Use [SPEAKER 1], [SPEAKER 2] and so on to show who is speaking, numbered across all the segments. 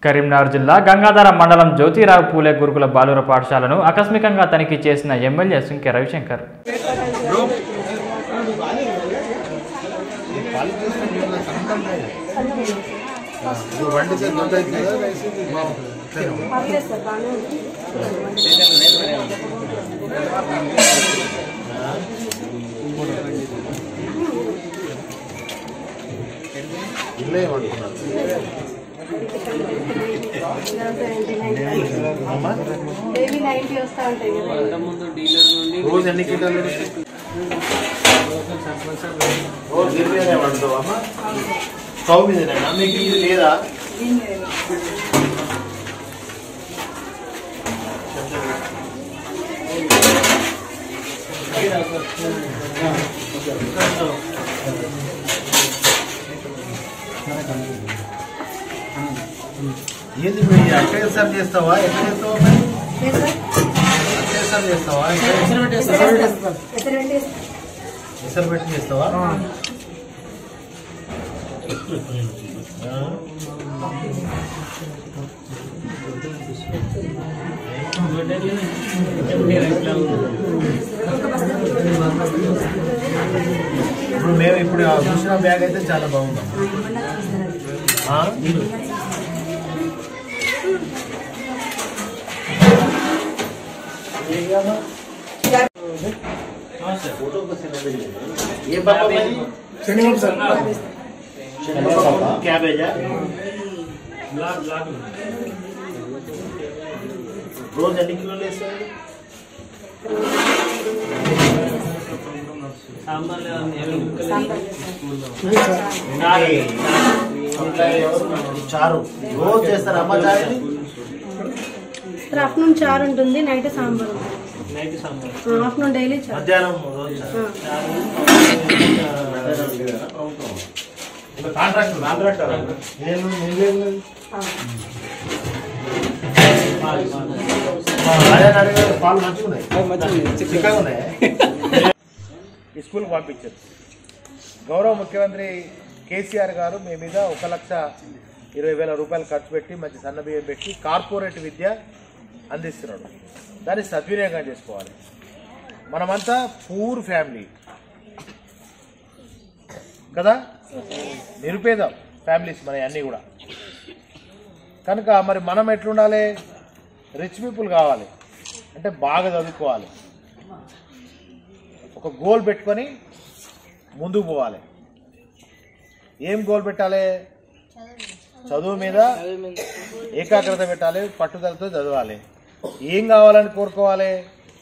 [SPEAKER 1] కరీంనగర్ జిల్లా గంగాధర మండలం జ్యోతిరావు పూలే గురుకుల బాలుర పాఠశాలను ఆకస్మికంగా తనిఖీ చేసిన ఎమ్మెల్యే సుంకె రవిశంకర్
[SPEAKER 2] ఇల్లే ఏమనుకున్నారు అమ్మా
[SPEAKER 3] డైలీ నైన్టీ వస్తా ఉంటాయి కదా
[SPEAKER 2] రోజు ఎన్ని క్వింటాలు రోజు ఇరవై వండుతావు అమ్మా స్టవ్ మీదనేనా మీకు ఇది లేదా ఏంది మీ అట్టేసారి చేస్తావా ఎట్లా చేస్తావా మరి అట్టేసారి చేస్తావా ఇసరు పెట్టి చేస్తావా ఆ. ఇప్పుడు మేము ఇప్పుడు ఆ చూసిన బ్యాగ్ అయితే చాలా బాగుంది ఆ? ఏ పాప మరి? శనగపప్పు, క్యాబేజా రోజు ఎన్ని కిలోలు వేస్తారు చారు రోజు చేస్తారు అమ్మ చారు
[SPEAKER 3] ఆఫ్టర్నూన్ చారు ఉంటుంది నైట్ సాంబార్ ఆఫ్టర్నూన్ డైలీ చారు
[SPEAKER 2] మధ్యాహ్నం రోజు చారు కాంట్రాక్టర్ కాంట్రాక్టర్ నేను నేను పాలు మంచిగా ఉన్నాయి చిక్కగా ఉన్నాయి
[SPEAKER 4] ఈ స్కూల్కి పంపించారు గౌరవ ముఖ్యమంత్రి కేసీఆర్ గారు మీ మీద ఒక లక్ష ఇరవై వేల రూపాయలు ఖర్చు పెట్టి మంచి సన్నబియ్యం పెట్టి కార్పొరేట్ విద్య అందిస్తున్నాడు దాన్ని సద్వినియోగం చేసుకోవాలి మనమంతా పూర్ ఫ్యామిలీ కదా నిరుపేద ఫ్యామిలీస్ మన అన్నీ కూడా కనుక మరి మనం ఎట్లుండాలి రిచ్ పీపుల్ కావాలి అంటే బాగా చదువుకోవాలి ఒక గోల్ పెట్టుకొని ముందుకు పోవాలి ఏం గోల్ పెట్టాలి చదువు మీద ఏకాగ్రత పెట్టాలి పట్టుదలతో చదవాలి ఏం కావాలని కోరుకోవాలి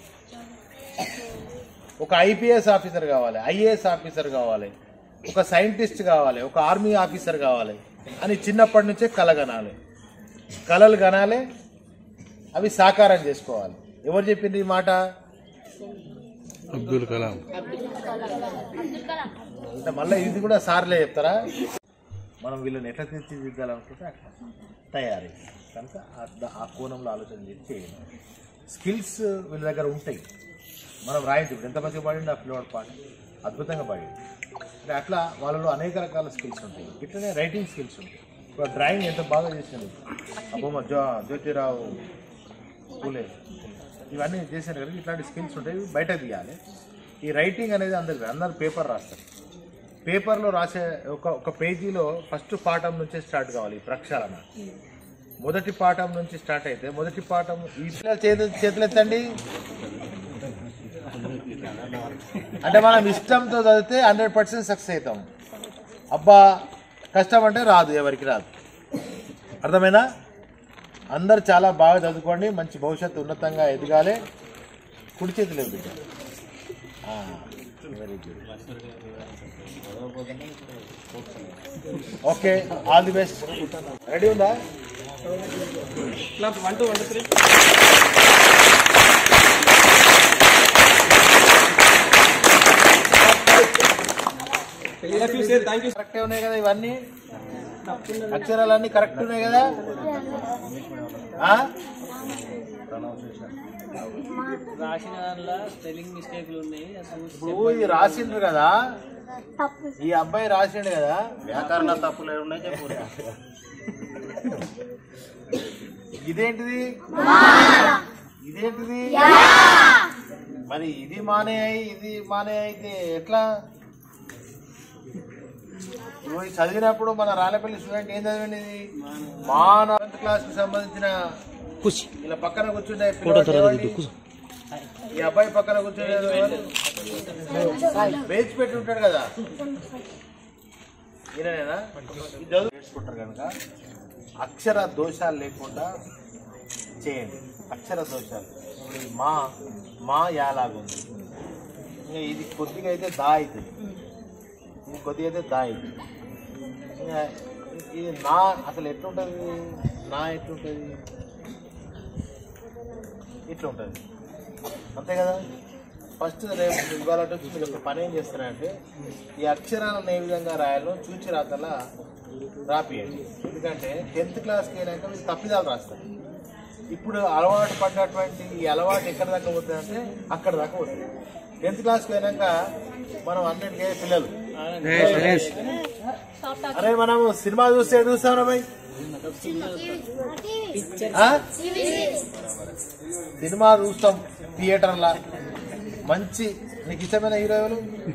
[SPEAKER 4] ఒక ఐపీఎస్ ఆఫీసర్ కావాలి ఐఏఎస్ ఆఫీసర్ కావాలి ఒక సైంటిస్ట్ కావాలి ఒక ఆర్మీ ఆఫీసర్ కావాలి అని చిన్నప్పటి నుంచే కలగనాలి కలలు కనాలి అవి సాకారం చేసుకోవాలి ఎవరు చెప్పింది ఈ మాట
[SPEAKER 5] అబ్దుల్ కలాం
[SPEAKER 4] అంటే మళ్ళీ ఇది కూడా సార్లే చెప్తారా మనం వీళ్ళని ఎట్లా తీర్చిదిద్దాలనుకుంటే అట్లా తయారీ కనుక ఆ- ద- ఆ కోణంలో ఆలోచన చేసి చేయండి స్కిల్స్ వీళ్ళ దగ్గర ఉంటాయి మనం రాయించు ఇప్పుడు ఎంత మంచిగా పాడిండు ఆ పిల్లవాడు పాడి అద్భుతంగా పాడిండు అంటే అట్లా వాళ్ళలో అనేక రకాల స్కిల్స్ ఉంటాయి ఇట్లనే రైటింగ్ స్కిల్స్ ఉంటాయి ఇప్పుడు డ్రాయింగ్ ఎంత బాగా చేసింది అబ్బమ్మ జో జ్యోతిరావు పూలే ఇవన్నీ చేశారు కదా ఇట్లాంటి స్కిల్స్ ఉంటాయి ఇవి బయట తీయాలి ఈ రైటింగ్ అనేది అందరికి అందరు పేపర్ రాస్తారు పేపర్లో రాసే ఒక ఒక పేజీలో ఫస్ట్ పాఠం నుంచే స్టార్ట్ కావాలి ఈ ప్రక్షాళన మొదటి పాఠం నుంచి స్టార్ట్ అయితే మొదటి పాఠం ఈ పిల్లలు చేతులు చేతులు ఎత్తండి అంటే మనం ఇష్టంతో చదివితే హండ్రెడ్ పర్సెంట్ సక్సెస్ అవుతాం అబ్బా కష్టం అంటే రాదు ఎవరికి రాదు అర్థమైనా అందరు చాలా బాగా చదువుకోండి మంచి భవిష్యత్తు ఉన్నతంగా ఎదగాలి కుడి చేతిలో బిడ్డ very good okay all the best ready ఉందా కరెక్టే ఉన్నాయి కదా ఇవన్నీ అక్షరాలన్నీ కరెక్ట్ ఉన్నాయి కదా ఆ?
[SPEAKER 6] రాసిన దాంట్లో స్పెల్లింగ్ మిస్టేక్లు ఉన్నాయి అసలు
[SPEAKER 4] ఇప్పుడు ఇది రాసిండ్రు కదా ఈ అబ్బాయి రాసిండు కదా వ్యాకరణ తప్పులు ఏమి ఉన్నాయి చెప్పు ఇదేంటిది ఇదేంటిది మరి ఇది మానే అయి ఇది మానే అయితే ఎట్లా నువ్వు ఇది చదివినప్పుడు మన రాళ్ళపల్లి స్టూడెంట్ ఏం చదివింది మాన క్లాస్ కి సంబంధించిన ఇలా పక్కన కూర్చుంటే పిల్లవాడు ఎవరిది? ఈ అబ్బాయి పక్కన కూర్చునే బేచ్ పెట్టి ఉంటాడు కదా ఈయననేనా ఈ చదువు నేర్చుకుంటారు కనుక అక్షర దోషాలు లేకుండా చేయండి అక్షర దోషాలు ఇప్పుడు ఈ మా మా యాలాగుంది ఇంకా ఇది కొద్దిగా అయితే దా అవుతుంది ఇది కొద్దిగా అయితే దా అవుతుంది ఇంకా ఇది నా అసలు ఎట్లుంటుంది నా ఎట్లుంటుంది ఇట్లుంటుంది అంతే కదా ఫస్ట్ రేపు ఇవాళ వచ్చి మీరు ఒక పని ఏం చేస్తారంటే ఈ అక్షరాలను ఏ విధంగా రాయాలో చూచి రాతలా రాపియండి ఎందుకంటే టెన్త్ క్లాస్కి అయినాక మీరు తప్పిదాలు రాస్తారు ఇప్పుడు అలవాటు పడ్డటువంటి ఈ అలవాటు ఎక్కడ దాకా పోతుంది అంటే అక్కడ దాకా పోతుంది టెన్త్ క్లాస్కి అయినాక మనం అన్నింటికే పిల్లలు అరే మనం సినిమా చూస్తే ఏం చూస్తాం భయ్ ఆ? సినిమా చూస్తాం థియేటర్లా మంచి నీకు ఇష్టమైన హీరో ఎవరు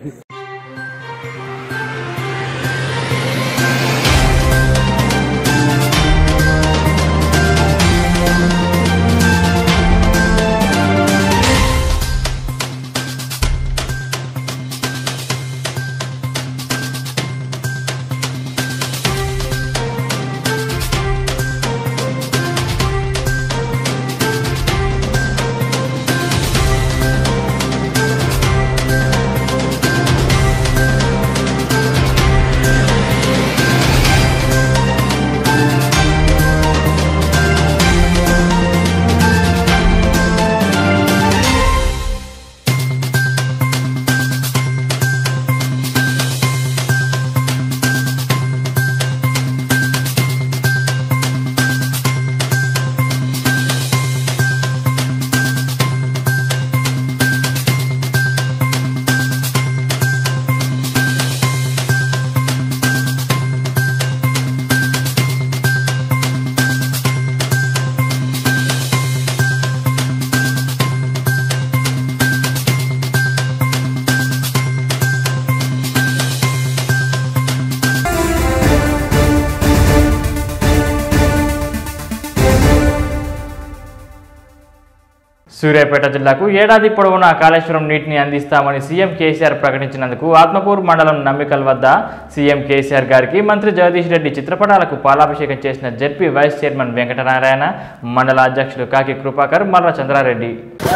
[SPEAKER 1] సూర్యాపేట జిల్లాకు ఏడాది పొడవునా కాళేశ్వరం నీటిని అందిస్తామని సీఎం కేసీఆర్ ప్రకటించినందుకు ఆత్మకూరు మండలం నమ్మికల్ వద్ద సీఎం కేసీఆర్ గారికి మంత్రి జగదీష్ రెడ్డి చిత్రపటాలకు పాలాభిషేకం చేసిన జెడ్పీ వైస్ చైర్మన్ వెంకటనారాయణ మండల అధ్యక్షులు కాకి కృపాకర్ మర్ర చంద్రారెడ్డి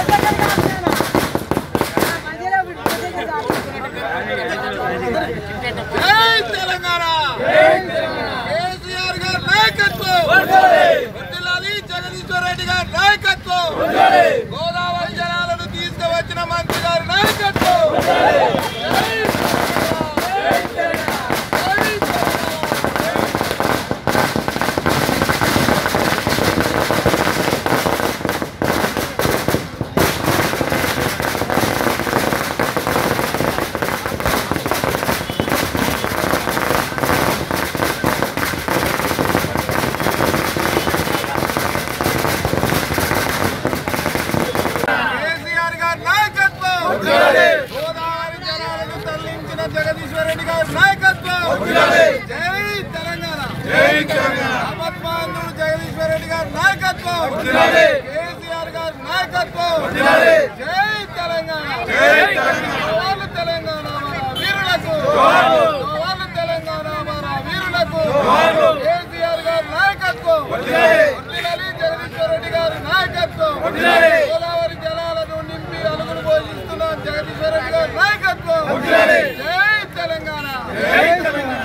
[SPEAKER 5] జై తెలంగాణ కేసీఆర్ గారి నాయకత్వం వర్ధిల్లాలి జగదీశ్వర్ రెడ్డి గారి నాయకత్వం గోదావరి జనాలను తీసుకువచ్చిన మంత్రి గారి నాయకత్వం జై కేసీఆర్ గారి నాయకత్వం గోదావరి జనాలను తరలించిన జగదీశ్వర్ రెడ్డి గారి నాయకత్వం జై తెలంగాణ జై తెలంగాణ అమర్మాంధ్రుడు జగదీశ్వర్ రెడ్డి గారి నాయకత్వం కేసీఆర్ గారి నాయకత్వం జై తెలంగాణ జై తెలంగాణ తెలంగాణ మన వీరులకు జోహార్లు తెలంగాణ మన వీరులకు కేసీఆర్ గారి నాయకత్వం వర్ధిల్లాలి జగదీశ్వర్ రెడ్డి గారి నాయకత్వం గోదావరి జలాలను నింపి అలుగులు పోషిస్తున్న జగదీశ్వర్ రెడ్డి గారి నాయకత్వం జై తెలంగాణ జై తెలంగాణ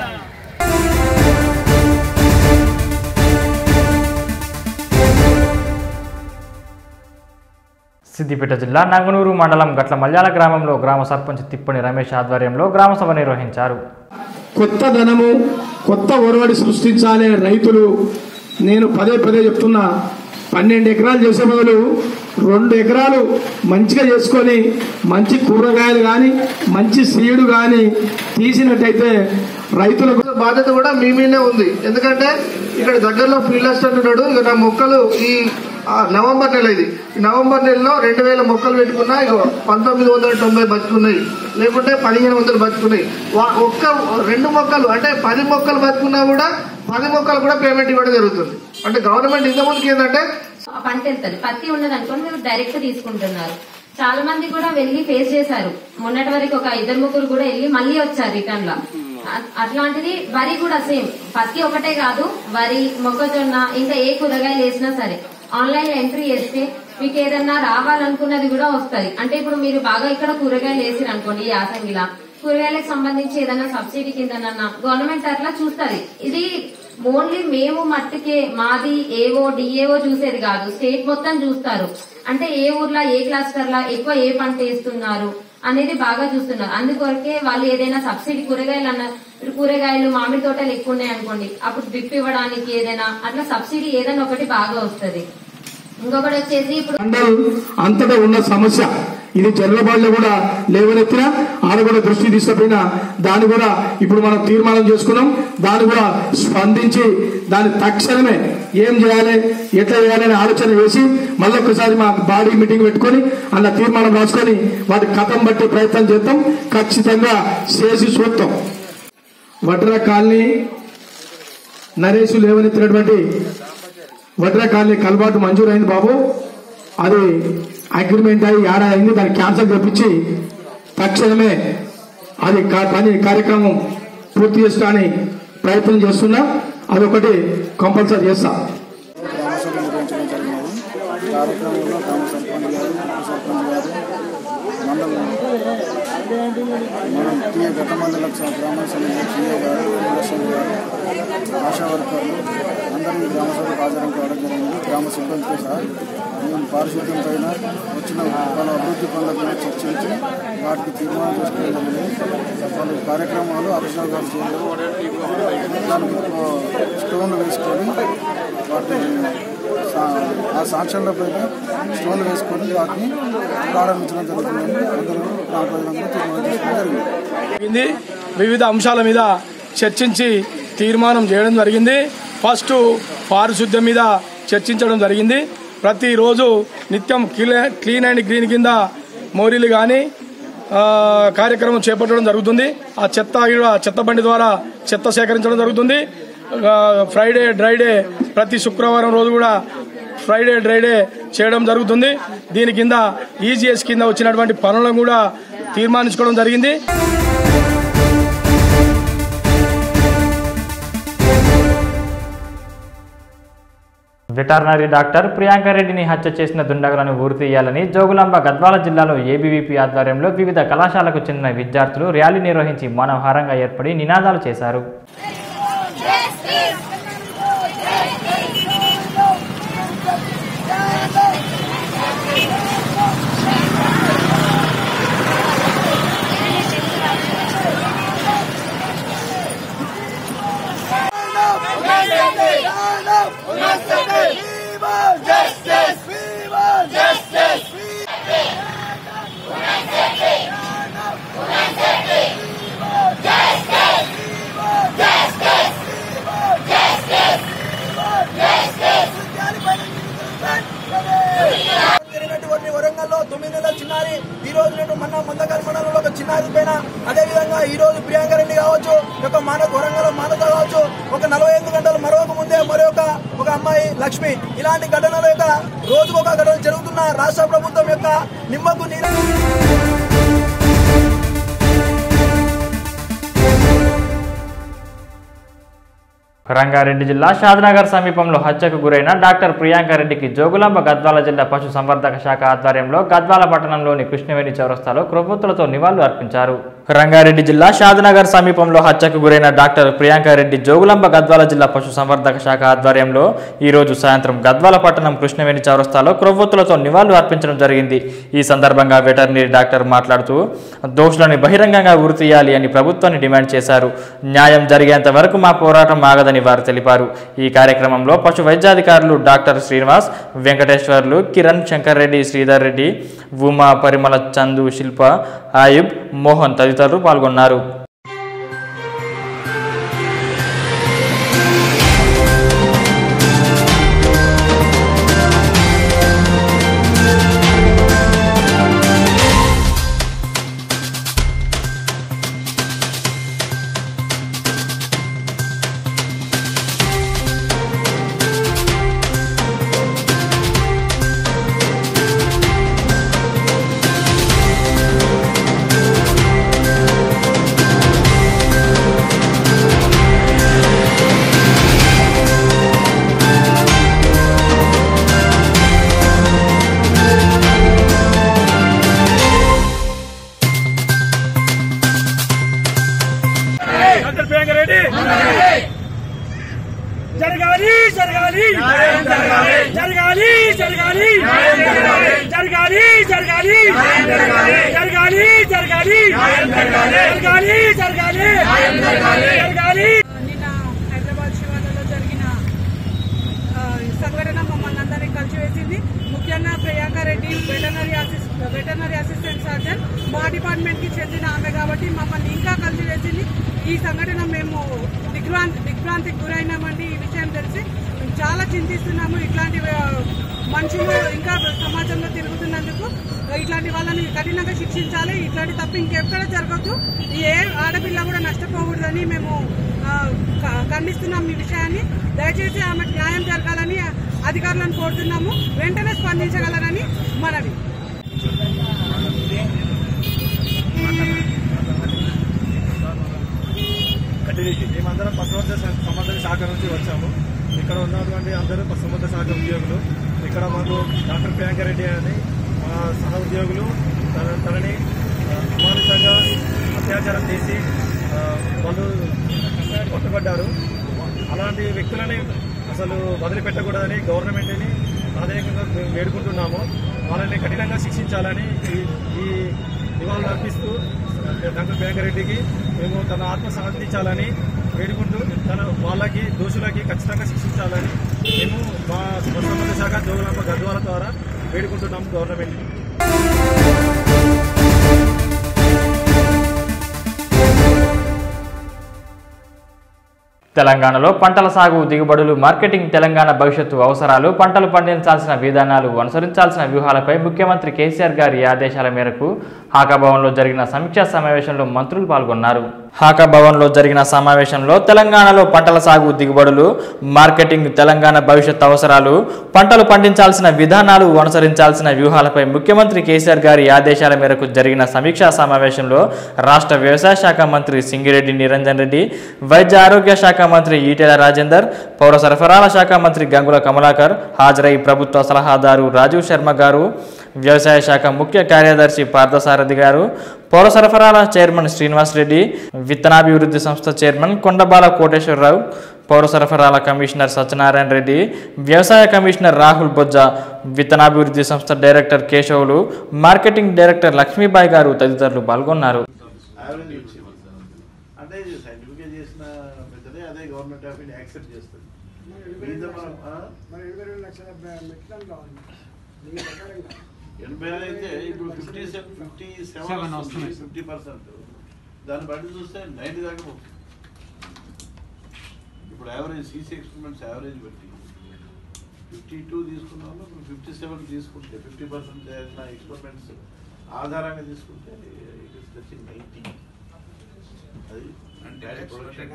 [SPEAKER 1] సిద్దిపేట జిల్లా నంగనూరు మండలం గట్ల మల్యాల గ్రామంలో గ్రామ సర్పంచ్ తిప్పని రమేష్ ఆధ్వర్యంలో గ్రామ సభ నిర్వహించారు
[SPEAKER 7] కొత్త ధనము కొత్త ఒరవడి సృష్టించాలి రైతులు నేను పదే పదే చెప్తున్నా పన్నెండు ఎకరాలు చేసే బదులు రెండు ఎకరాలు మంచిగా చేసుకొని మంచి కూరగాయలు కానీ మంచి సీడు కానీ తీసినట్టయితే రైతులకు
[SPEAKER 8] బాధ్యత కూడా మీ మీదే ఉంది ఎందుకంటే ఇక్కడ దగ్గరలో ఫీల్డ్ అసిస్టెంట్ ఉన్నాడు ఇక నా మొక్కలు ఈ ఆ, నవంబర్ నెల ఇది ఈ నవంబర్ నెలలో రెండు వేల మొక్కలు పెట్టుకున్నా ఇక పంతొమ్మిది వందల తొంభై బతుకున్నాయి లేకుంటే పదిహేను వందలు బతుకున్నాయి వా- ఒక్క రెండు మొక్కలు అంటే పది మొక్కలు బతుకున్నా కూడా పది మొక్కలు కూడా పేమెంట్ ఇవ్వడం జరుగుతుంది అంటే గవర్నమెంట్ ఇంతకుముందుకు ఏంటంటే
[SPEAKER 9] ఆ పంట వెళ్తుంది పత్తి ఉన్నది అనుకోండి మీరు డైరెక్ట్ తీసుకుంటున్నారు చాలా మంది కూడా వెళ్ళి ఫేస్ చేశారు మొన్నటి వరకు ఒక ఇద్దరు ముగ్గురు కూడా వెళ్ళి మళ్ళీ వచ్చారు రిటర్న్ లో అ- అట్లాంటిది వరి కూడా సేమ్ పత్తి ఒకటే కాదు వరి మొక్కజొన్న ఇంకా ఏ కూరగాయలు వేసినా సరే ఆన్లైన్ లో ఎంట్రీ చేస్తే మీకు ఏదన్నా రావాలనుకున్నది కూడా వస్తది అంటే ఇప్పుడు మీరు బాగా ఇక్కడ కూరగాయలు వేసిరు అనుకోండి ఈ యాసంగిలా కూరగాయలకు సంబంధించి ఏదైనా సబ్సిడీ కిందనన్నా గవర్నమెంట్ అట్లా చూస్తది ఇది ఓన్లీ మేము మట్టుకే మాది ఏవో డిఏఓ చూసేది కాదు స్టేట్ మొత్తం చూస్తారు అంటే ఏ ఊర్లో ఏ క్లస్టర్ లా ఎక్కువ ఏ పంట వేస్తున్నారు అనేది బాగా చూస్తున్నారు అందుకొరకే వాళ్ళు ఏదైనా సబ్సిడీ కూరగాయలు అన్న ఇప్పుడు కూరగాయలు మామిడి తోటలు ఎక్కువ ఉన్నాయి అనుకోండి అప్పుడు డ్రిప్ ఇవ్వడానికి ఏదైనా అట్లా సబ్సిడీ ఏదైనా ఒకటి బాగా వస్తది ఇంకొకటి వచ్చేసి ఇప్పుడు
[SPEAKER 7] మండల్ అంతటా ఉన్న సమస్య ఇది జనరబాడులో కూడా లేవనెత్తిన ఆడ కూడా దృష్టి తీసుకుపోయినా దాన్ని కూడా ఇప్పుడు మనం తీర్మానం చేసుకున్నాం దాన్ని కూడా స్పందించి దాన్ని తక్షణమే ఏం చేయాలి ఎట్లా చేయాలని ఆలోచన వేసి మళ్ళొక్కసారి మా బాడీ మీటింగ్ పెట్టుకొని అలా తీర్మానం రాసుకొని వాటి కథం బట్టి ప్రయత్నం చేద్దాం ఖచ్చితంగా చేసి చూస్తాం వడ్రా కాలనీ నరేష్ లేవనెత్తినటువంటి వడ్రా కాలనీ కలబాటు మంజూరైంది బాబు అది అగ్రిమెంట్ అయ్యి ఏడా అయింది దాన్ని క్యాన్సల్ తెప్పించి తక్షణమే అది కా- పని కార్యక్రమం పూర్తి చేసుకోవడానికి ప్రయత్నం చేస్తున్నా అదొకటి కంపల్సరీ చేస్తా
[SPEAKER 10] గ్రామసభ నిర్వహించడం జరిగినది ఈ కార్యక్రమంలో గ్రామ సర్పంచ్ గారు ఉప సర్పంచ్ గారు మండలం మనం టీఏ గత మండలకు స- గ్రామ సమితి టీఏ గారు నరసింహ గారు ఆశా వర్కర్లు అందరూ ఈ గ్రామ సభకు హాజరు కావడం జరిగింది గ్రామ సిబ్బందితో సహా మేము పారిశుద్ధ్యం పైన వచ్చిన పలు అభివృద్ధి పనులపైన చర్చించి వాటికి తీర్మానం చేసుకోవడం జరిగింది పలు కార్యక్రమాలు హరీష్రావు గారు చేయడం దానికి స్టోన్లు వేసుకొని వాటి సా- ఆ సాక్ష్యాల పైన స్టోన్లు వేసుకొని వాటిని ప్రారంభించడం జరుగుతుందని అందరూ గ్రామ ప్రజలందరూ తీర్మానం చేసుకోవడం జరిగింది
[SPEAKER 11] జరిగింది వివిధ అంశాల మీద చర్చించి తీర్మానం చేయడం జరిగింది ఫస్ట్ పారిశుద్ధ్యం మీద చర్చించడం జరిగింది ప్రతిరోజు నిత్యం క్లీ- క్లీన్ అండ్ గ్రీన్ కింద మోరీలు కానీ కార్యక్రమం చేపట్టడం జరుగుతుంది ఆ చెత్త కూడా చెత్త బండి ద్వారా చెత్త సేకరించడం జరుగుతుంది ఆ, ఫ్రైడే డ్రైడే ప్రతి శుక్రవారం రోజు కూడా ఫ్రైడే డ్రైడే చేయడం జరుగుతుంది దీని కింద ఈజీఎస్ కింద వచ్చినటువంటి పనులను కూడా తీర్మానించుకోవడం జరిగింది
[SPEAKER 1] వెటర్నరీ డాక్టర్ ప్రియాంక రెడ్డిని హత్య చేసిన దుండగులను ఊరి తీయాలని జోగులాంబ గద్వాల జిల్లాలో ఏబీవీపీ ఆధ్వర్యంలో వివిధ కళాశాలకు చెందిన విద్యార్థులు ర్యాలీ నిర్వహించి మానవహారంగా ఏర్పడి నినాదాలు చేశారు
[SPEAKER 5] జరిగినటువంటి వరంగల్లో తొమ్మిది నెలల చిన్నారి ఈ రోజు నేడు మన మందకరి మండలంలో ఒక చిన్నారి పైన అదే విధంగా ఈ రోజు ప్రియాంక రెడ్డి కావచ్చు ఒక మానవ వరంగల్ మానవ కావచ్చు ఒక నలభై ఐదు గంటలు మరొక ముందే మరొక ఒక అమ్మాయి లక్ష్మి ఇలాంటి ఘటనల యొక్క రోజుకు ఒక ఘటన జరుగుతున్న రాష్ట్ర ప్రభుత్వం యొక్క నిమ్మకు నీరు
[SPEAKER 1] రంగారెడ్డి జిల్లా షాద్నగర్ సమీపంలో హత్యకు గురైన డాక్టర్ ప్రియాంక రెడ్డికి జోగులాంబ గద్వాల జిల్లా పశు సంవర్ధక శాఖ ఆధ్వర్యంలో గద్వాల పట్టణంలోని కృష్ణవేణి చౌరస్తాలో క్రొవ్వొత్తులతో నివాళులు అర్పించారు రంగారెడ్డి జిల్లా షాద్నగర్ సమీపంలో హత్యకు గురైన డాక్టర్ ప్రియాంకారెడ్డి జోగులాంబ గద్వాల జిల్లా పశు సంవర్ధక శాఖ ఆధ్వర్యంలో ఈరోజు సాయంత్రం గద్వాల పట్టణం కృష్ణవేణి చౌరస్తాలో క్రొవ్వొత్తులతో నివాళులు అర్పించడం జరిగింది ఈ సందర్భంగా వెటర్నరీ డాక్టర్ మాట్లాడుతూ దోషులను బహిరంగంగా ఉరి తీయాలి అని ప్రభుత్వాన్ని డిమాండ్ చేశారు న్యాయం జరిగేంత వరకు మా పోరాటం ఆగదని వారు తెలిపారు ఈ కార్యక్రమంలో పశు వైద్యాధికారులు డాక్టర్ శ్రీనివాస్ వెంకటేశ్వర్లు కిరణ్ శంకర్ రెడ్డి శ్రీధర్ రెడ్డి ఉమా పరిమళ చందు శిల్ప ఆయుబ్ మోహన్ తదితరులు పాల్గొన్నారు
[SPEAKER 12] డాక్టర్ ప్రియాంక రెడ్డి జరగాలి జరగాలి జరగాలి జరగాలి జరగాలి జరగాలి జరగాలి జరగాలి జరగాలి జరగాలి జరగాలి
[SPEAKER 13] నిన్న హైదరాబాద్ శివార్లలో జరిగిన ఆ, సంఘటన మమ్మల్ని అందరినీ కలిసివేసింది ముఖ్యంగా Priyanka Reddy veterinary assist veterinary assistant surgeon మా డిపార్ట్మెంట్ కి చెందిన ఆమె కాబట్టి మమ్మల్ని ఇంకా కలిసివేసింది ఈ సంఘటన మేము దిగ్భ్రాంతి దిగ్భ్రాంతికి గురైనామండి ఈ విషయం తెలిసి మేము చాలా చింతిస్తున్నాము ఇట్లాంటి ఆ, మనుషులు ఇంకా సమాజంలో తిరుగుతున్నందుకు ఇట్లాంటి వాళ్ళని కఠినంగా శిక్షించాలి ఇట్లాంటి తప్పు ఇంకెక్కడ జరగదు ఏ ఆడపిల్ల కూడా నష్టపోకూడదని మేము ఆ, క- ఖండిస్తున్నాం ఈ విషయాన్ని దయచేసి ఆమె న్యాయం జరగాలని అధికారులను కోరుతున్నాము వెంటనే స్పందించగలరని మనవి
[SPEAKER 10] మేమందరం పశువర్ధ సంబంధ శాఖ నుంచి వచ్చాము ఇక్కడ ఉన్నటువంటి అందరూ పశువర్ధ శాఖ ఉద్యోగులు ఇక్కడ మాకు డాక్టర్ ప్రియాంక రెడ్డి అని మా సహ ఉద్యోగులు తన తనని ఆ, అమానుషంగా అత్యాచారం చేసి ఆ, వాళ్ళు పట్టుబడ్డారు అలాంటి వ్యక్తులని అసలు వదిలిపెట్టకూడదని గవర్నమెంట్ని ప్రాధాన్యంగా మేము వేడుకుంటున్నాము వాళ్ళని కఠినంగా శిక్షించాలని ఈ- ఈ నివాళులు అర్పిస్తూ డాక్టర్ ప్రియాంక రెడ్డికి మేము తన ఆత్మ శాంతించాలని వేడుకుంటూ తన వాళ్ళకి దోషులకి ఖచ్చితంగా శిక్షించాలని మేము మా సంబంధ శాఖ జోగులాంబ గద్వాల ద్వారా వేడుకుంటున్నాము గవర్నమెంట్
[SPEAKER 1] తెలంగాణలో పంటల సాగు దిగుబడులు మార్కెటింగ్ తెలంగాణ భవిష్యత్తు అవసరాలు పంటలు పండించాల్సిన విధానాలు అనుసరించాల్సిన వ్యూహాలపై ముఖ్యమంత్రి కేసీఆర్ గారి ఆదేశాల మేరకు హాకా భవన్లో జరిగిన సమీక్షా సమావేశంలో మంత్రులు పాల్గొన్నారు హాకా భవన్లో జరిగిన సమావేశంలో తెలంగాణలో పంటల సాగు దిగుబడులు మార్కెటింగ్ తెలంగాణ భవిష్యత్ అవసరాలు పంటలు పండించాల్సిన విధానాలు అనుసరించాల్సిన వ్యూహాలపై ముఖ్యమంత్రి కేసీఆర్ గారి ఆదేశాల మేరకు జరిగిన సమీక్షా సమావేశంలో రాష్ట్ర వ్యవసాయ శాఖ మంత్రి సింగిరెడ్డి నిరంజన్ రెడ్డి వైద్య ఆరోగ్య శాఖ మంత్రి ఈటెల రాజేందర్ పౌర సరఫరాల శాఖ మంత్రి గంగుల కమలాకర్ హాజరై ప్రభుత్వ సలహాదారు రాజీవ్ శర్మ గారు వ్యవసాయ శాఖ ముఖ్య కార్యదర్శి పార్థసారథి గారు పౌర సరఫరాల చైర్మన్ శ్రీనివాస్ రెడ్డి విత్తనాభివృద్ధి సంస్థ చైర్మన్ కొండబాల కోటేశ్వరరావు పౌర సరఫరాల కమిషనర్ సత్యనారాయణ రెడ్డి వ్యవసాయ కమిషనర్ రాహుల్ బొజ్జ విత్తనాభివృద్ధి సంస్థ director Keshavulu marketing director Lakshmibai గారు తదితరులు పాల్గొన్నారు
[SPEAKER 4] యావరేజ్ వచ్చింది అంటే ఇది సైంటిఫిక్గా చేసిన పెద్దదే అదే గవర్నమెంట్ ఆఫ్ ఇండియా యాక్సెప్ట్ చేస్తుంది మీద మనం ఆ? ఎనభై ఆరు అయితే ఇప్పుడు ఫిఫ్టీ సెవెన్ ఫిఫ్టీ సెవెన్ వస్తుంది ఫిఫ్టీ పర్సెంట్ దాన్ని బట్టి చూస్తే నైన్టీ దాకా పోతుంది. ఇప్పుడు యావరేజ్ సీసీ ఎక్స్పెరిమెంట్స్ యావరేజ్ పెట్టి ఫిఫ్టీ టూ తీసుకున్నాము ఇప్పుడు ఫిఫ్టీ సెవెన్ తీసుకుంటే ఫిఫ్టీ పర్సెంట్ చేసిన ఎక్స్పెరిమెంట్స్ ఆధారంగా తీసుకుంటే ఇట్ ఇస్ టచింగ్ నైన్టీ అది ప్యాడీ ప్రొడక్షన్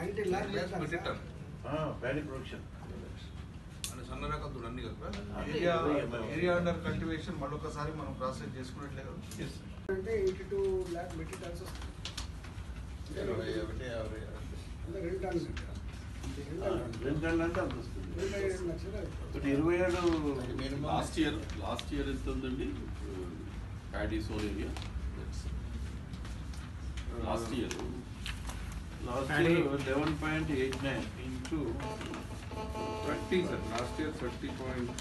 [SPEAKER 4] ప్యాడీ ప్రొడక్షన్
[SPEAKER 14] సన్న రకం దూడ అన్ని కదా
[SPEAKER 4] ఏరియా
[SPEAKER 14] ఏరియా అండర్ కల్టివేషన్ మళ్ళొకసారి మనం ప్రాసెస్ చేసుకున్నట్లే కదా
[SPEAKER 10] అంటే eighty two lakh metric tons
[SPEAKER 14] ఇరవై ఒకటి యాభై
[SPEAKER 10] రెండు టన్స్
[SPEAKER 4] రెండు టన్నులు అంటే అంత వస్తుంది
[SPEAKER 10] ఇరవై ఏడు లక్షలు
[SPEAKER 4] ఒకటి ఇరవై ఏడు
[SPEAKER 15] లాస్ట్ ఇయర్ లాస్ట్ ఇయర్ ఎంత ఉందండి paddy sown area last year
[SPEAKER 14] last year eleven point eight nine into thirty sir last year thirty point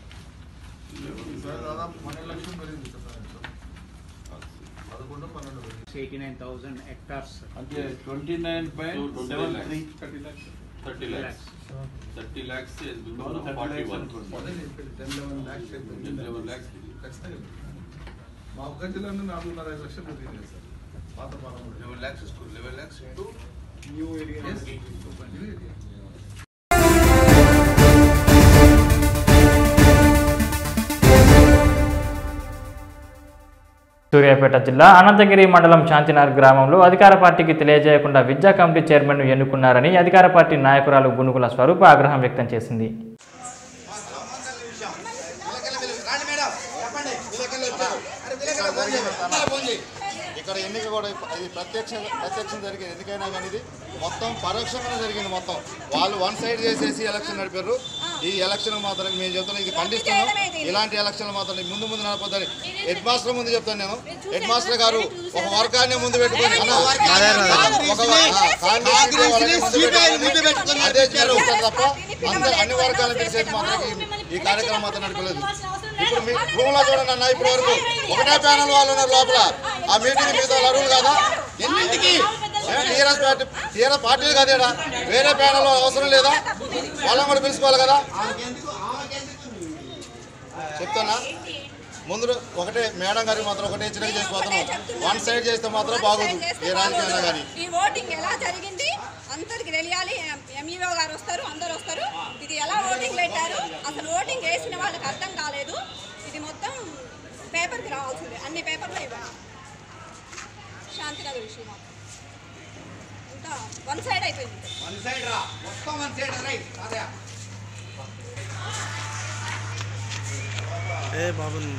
[SPEAKER 2] sir దాదాపు పన్నెండు లక్షలు పెరిగింది సార్ పదకొండు పన్నెండు పెరిగింది
[SPEAKER 16] ఎయిటీ నైన్ థౌసండ్ హెక్టార్స్
[SPEAKER 14] అంటే twenty nine point seven three
[SPEAKER 15] thirty
[SPEAKER 14] thirty lakhs
[SPEAKER 15] thirty lakhs thirty lakhs
[SPEAKER 14] అవును, 30
[SPEAKER 15] forty
[SPEAKER 14] lakhs
[SPEAKER 15] one
[SPEAKER 14] అనుకోండి.
[SPEAKER 2] Ten eleven lakhs
[SPEAKER 15] ten eleven lakhs
[SPEAKER 2] ఖచ్చితంగా మా ఒక్క జిల్లాలో నాలుగున్నర ఐదు లక్షలు పెరిగింది సార్ పాత Palamuru
[SPEAKER 15] eleven lakhs eleven lakhs into
[SPEAKER 2] new area new area
[SPEAKER 1] Suryapet జిల్లా అనంతగిరి మండలం శాంతినగర్ గ్రామంలో అధికార పార్టీకి తెలియజేయకుండా విద్యా కమిటీ చైర్మన్ను ఎన్నుకున్నారని అధికార పార్టీ నాయకురాలు గునుకుల స్వరూప ఆగ్రహం వ్యక్తం చేసింది
[SPEAKER 17] ఇక్కడ ఎన్నిక కూడా ఇది ప్రత్యక్ష ప్రత్యక్షం జరిగింది ఎందుకైనా కానీ ఇది మొత్తం పరోక్షంగా జరిగింది మొత్తం వాళ్ళు వన్ సైడ్ చేసేసి ఎలక్షన్ నడిపారు ఈ ఎలక్షన్ మాత్రం మేము చెప్తున్నాం ఇది ఖండిస్తున్నాం ఇలాంటి ఎలక్షన్ మాత్రం ముందు ముందు నడపద్దని హెడ్ మాస్టర్ ముందు చెప్తాను నేను హెడ్ మాస్టర్ గారు ఒక వర్గాన్ని ముందు పెట్టుకొని అన్న, ఒక వ- ఆ, కాంగ్రెస్ వాళ్ళని ముందు పెట్టుకొని అదే చేస్తారు తప్ప అందరు అన్ని వర్గాలను పిలిచేది మాత్రం ఈ- ఈ కార్యక్రమం మాత్రం నడపలేదు ఇప్పుడు మీ రూమ్లో చూడండి అన్న ఇప్పటి వరకు ఒకటే ప్యానల్ వాళ్ళు ఉన్నారు లోపల ఆ మీటింగ్ మిగతా వాళ్ళు అరువులు కాదా ఎన్నింటికి టీఆర్ఎస్ పార్టీ టీఆర్ఎస్ పార్టీలు కాదేడా వేరే ప్యానల్ అవసరం లేదా వాళ్ళని కూడా పిలుచుకోవాలి కదా చెప్తానా ముందు ఒకటే మేడం గారికి మాత్రం ఒకటే హెచ్చరిక చేసిపోతున్నాం వన్ సైడ్ చేస్తే మాత్రం బాగోదు ఏ రాజకీయంగా కానీ
[SPEAKER 18] ఈ ఓటింగ్ ఎలా జరిగింది అందరికి తెలియాలి ఎంఈఓ గారు వస్తారు అందరు వస్తారు ఇది ఎలా ఓటింగ్ పెట్టారు అసలు ఓటింగ్ వేసిన వాళ్ళకి అర్థం కాలేదు ఇది మొత్తం పేపర్కి రావాల్సిందే అన్ని పేపర్లో ఇవ్వాలి శాంతినగర్ విషయం అంతా వన్ సైడ్ అయిపోయింది
[SPEAKER 5] వన్ సైడ్ రా మొత్తం వన్ సైడ్ రైట్ అదే
[SPEAKER 19] ఏ బాగుంది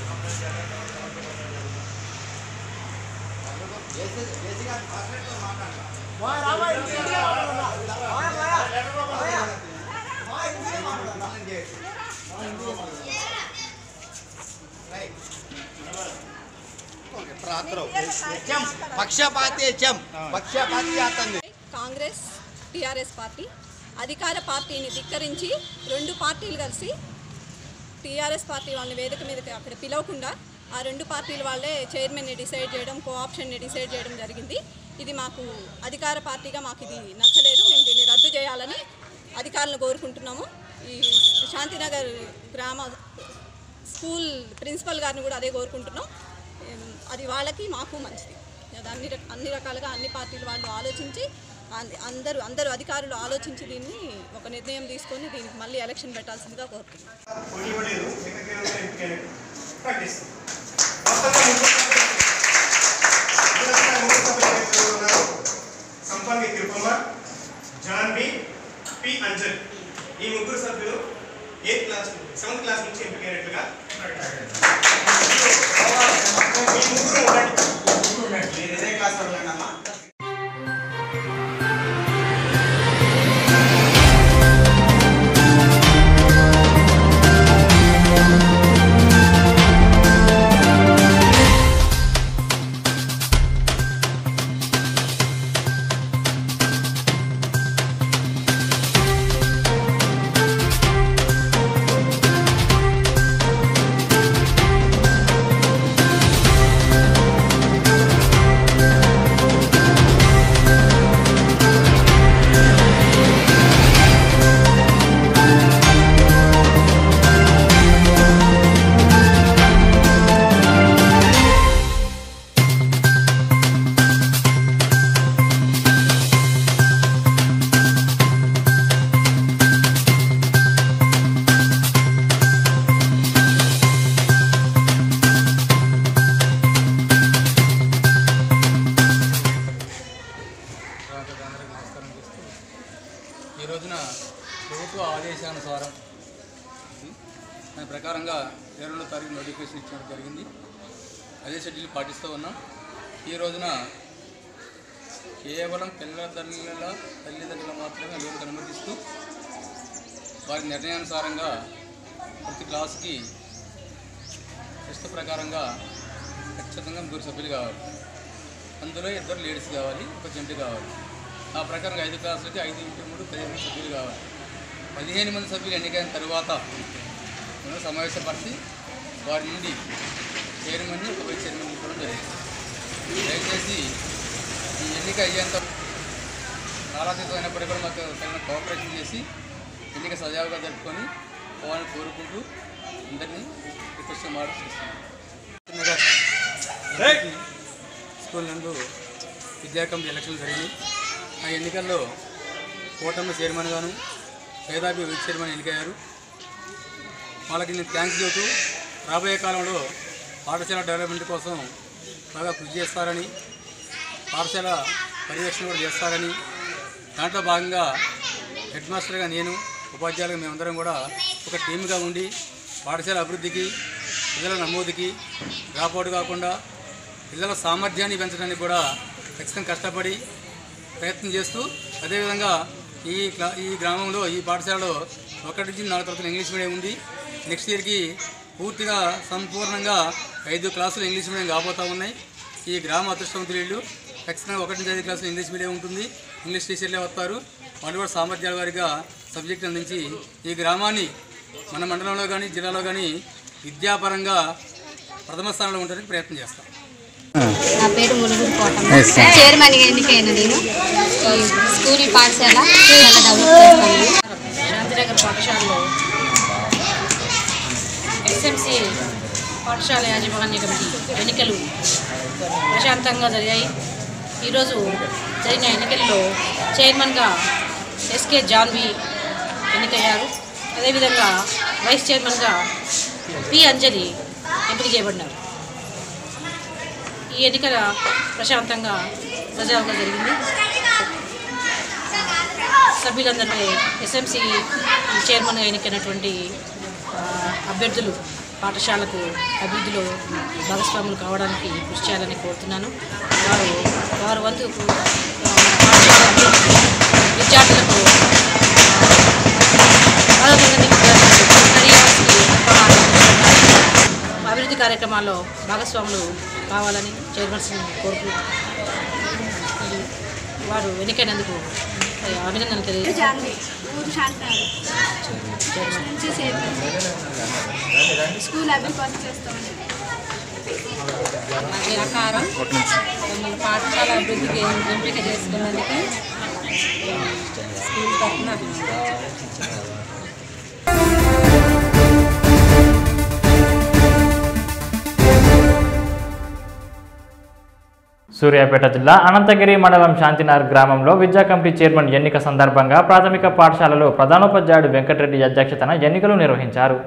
[SPEAKER 5] పక్షపాతి హెచ్ఎం పక్షపాతి ఆతంది
[SPEAKER 18] కాంగ్రెస్ టీఆర్ఎస్ పార్టీ అధికార పార్టీని ధిక్కరించి రెండు పార్టీలు కలిసి టీఆర్ఎస్ పార్టీ వాళ్ళని వేదిక మీదకి అక్కడ పిలవకుండా ఆ రెండు పార్టీల వాళ్ళే చైర్మన్ని డిసైడ్ చేయడం కో ఆప్షన్ని డిసైడ్ చేయడం జరిగింది ఇది మాకు అధికార పార్టీగా మాకు ఇది నచ్చలేదు మేము దీన్ని రద్దు చేయాలని అధికారులను కోరుకుంటున్నాము ఈ శాంతినగర్ గ్రామ స్కూల్ ప్రిన్సిపల్ గారిని కూడా అదే కోరుకుంటున్నాం ఏం, అది వాళ్ళకి మాకు మంచిది అది అన్ని రక- అన్ని రకాలుగా అన్ని పార్టీల వాళ్ళు ఆలోచించి అన్- అందరూ అందరూ అధికారులు ఆలోచించి దీన్ని ఒక నిర్ణయం తీసుకొని దీనికి మళ్ళీ ఎలక్షన్ పెట్టాల్సిందిగా కోరుతున్నాం
[SPEAKER 20] Sampangi Tirupamma John B P Anjal ఈ ముగ్గురు సభ్యులు ఎయిత్ క్లాస్ సెవెంత్ క్లాస్ నుంచి ఎంపికైనట్లుగా ఈ ముగ్గురు ఉండండి. మీరు ఇదే క్లాస్ వాళ్ళండి అమ్మా
[SPEAKER 21] ఈ రోజున ప్రభుత్వ ఆదేశానుసారం దాని ప్రకారంగా ఇరవై రెండో తారీఖు నోటిఫికేషన్ ఇచ్చడం జరిగింది అదే షెడ్యూల్ పాటిస్తూ ఉన్నాం ఈ రోజున కేవలం పిల్లల తల్లిదండ్రులు మాత్రమే లోనికి అనుమతిస్తూ వారి నిర్ణయానుసారంగా ప్రతి క్లాసుకి శిస్తు ప్రకారంగా ఖచ్చితంగా ముగ్గురు సభ్యులు కావాలి అందులో ఇద్దరు లేడీస్ కావాలి ఒక జెంట్ కావాలి ఆ ప్రకారం ఐదు క్లాసులకి ఐదు ఇంటూ మూడు పదిహేను మంది సభ్యులు కావాలి పదిహేను మంది సభ్యులు ఎన్నికైన తర్వాత మనం సమావేశపరిచి వారి నుండి చైర్మన్ని ఒక వైస్ చైర్మన్ కూడా జరిగింది దయచేసి ఈ ఎన్నిక అయ్యేంత కాలాతీతం అయినప్పటికీ కూడా మాకు తగిన కోఆపరేషన్ చేసి ఎన్నిక సజావుగా జరుపుకొని పోవాలని కోరుకుంటూ అందరినీ రిక్వెస్ట్ మాట స్కూల్ నందు విద్యా కమిటీ ఎలక్షన్లు జరిగినాయి ఆ ఎన్నికల్లో కూటమి చైర్మన్ గాను పేదాపి వైస్ చైర్మన్ ఎన్నికయ్యారు వాళ్ళకి నేను థ్యాంక్స్ చెబుతూ రాబోయే కాలంలో పాఠశాల డెవలప్మెంట్ కోసం బాగా కృషి చేస్తారని పాఠశాల పర్యవేక్షణ కూడా చేస్తారని దాంట్లో భాగంగా హెడ్ మాస్టర్గా నేను ఉపాధ్యాయులుగా మేమందరం కూడా ఒక టీమ్గా ఉండి పాఠశాల అభివృద్ధికి పిల్లల నమోదుకి డ్రాప్అవుట్ కాకుండా పిల్లల సామర్థ్యాన్ని పెంచడానికి కూడా ఖచ్చితంగా కష్టపడి ప్రయత్నం చేస్తూ అదేవిధంగా ఈ క్లా ఈ గ్రామంలో ఈ పాఠశాలలో ఒకటి నుంచి నాలుగు తరగతులు ఇంగ్లీష్ మీడియం ఉంది నెక్స్ట్ ఇయర్కి పూర్తిగా సంపూర్ణంగా ఐదు క్లాసులు ఇంగ్లీష్ మీడియం కాబోతూ ఉన్నాయి ఈ గ్రామ అదృష్టవంతులు వీళ్ళు ఖచ్చితంగా ఒకటి నుంచి ఐదు క్లాసులు ఇంగ్లీష్ మీడియం ఉంటుంది ఇంగ్లీష్ టీచర్లే వస్తారు వాళ్ళు కూడా సామర్థ్యాల వారిగా సబ్జెక్ట్ అందించి ఈ గ్రామాన్ని మన మండలంలో కానీ జిల్లాలో కానీ విద్యాపరంగా ప్రథమ స్థానంలో ఉండడానికి ప్రయత్నం చేస్తాం
[SPEAKER 16] నా పేరు ములుగురు కోటమ్మ చైర్మన్ ఎన్నికైన నేను ఈ స్కూల్ పాఠశాల చాలా డెవలప్ చేస్తాను
[SPEAKER 19] శాంతినగర్ పాఠశాలలో ఎస్ఎంసి పాఠశాల యాజమాన్య కమిటీ ఎన్నికలు ప్రశాంతంగా జరిగాయి ఈరోజు జరిగిన ఎన్నికల్లో చైర్మన్గా ఎస్కే జాన్వి ఎన్నికయ్యారు అదేవిధంగా వైస్ చైర్మన్గా పి అంజలి ఎంపిక చేయబడినారు ఈ ఎన్నికల ప్రశాంతంగా సజావుగా జరిగింది సభ్యులందరిపై ఎస్ఎంసి చైర్మన్గా ఎన్నికైనటువంటి ఆ, అభ్యర్థులు పాఠశాలకు అభివృద్ధిలో భాగస్వాములు కావడానికి కృషి చేయాలని కోరుతున్నాను వారు వారు వంతు ఆ, పాఠశాల అభివృద్ధి విద్యార్థులకు ఆ, బాధాకరమైన విద్యార్థులకు కరియాల్సి అభివృద్ధి కార్యక్రమాల్లో భాగస్వాములు కావాలని చైర్మన్స్ కోరుకు వారు ఎన్నికైనందుకు అభినందనలు తెలియజేస్తారు
[SPEAKER 22] జాన్వి ఊరు శాంతినగర్ నుంచి చైర్మన్ స్కూల్ అభివృద్ధి కోసం చేస్తామని
[SPEAKER 19] నా నిరాకారం మమ్మల్ని పాఠశాల అభివృద్ధికి ఎంపిక చేసుకున్నందుకు స్కూల్ తరఫున అభినందనలు.
[SPEAKER 1] సూర్యాపేట జిల్లా అనంతగిరి మండలం శాంతినగర్ గ్రామంలో విద్యా కమిటీ చైర్మన్ ఎన్నిక సందర్భంగా ప్రాథమిక పాఠశాలలో ప్రధానోపాధ్యాయుడు వెంకటరెడ్డి అధ్యక్షతన ఎన్నికలు నిర్వహించారు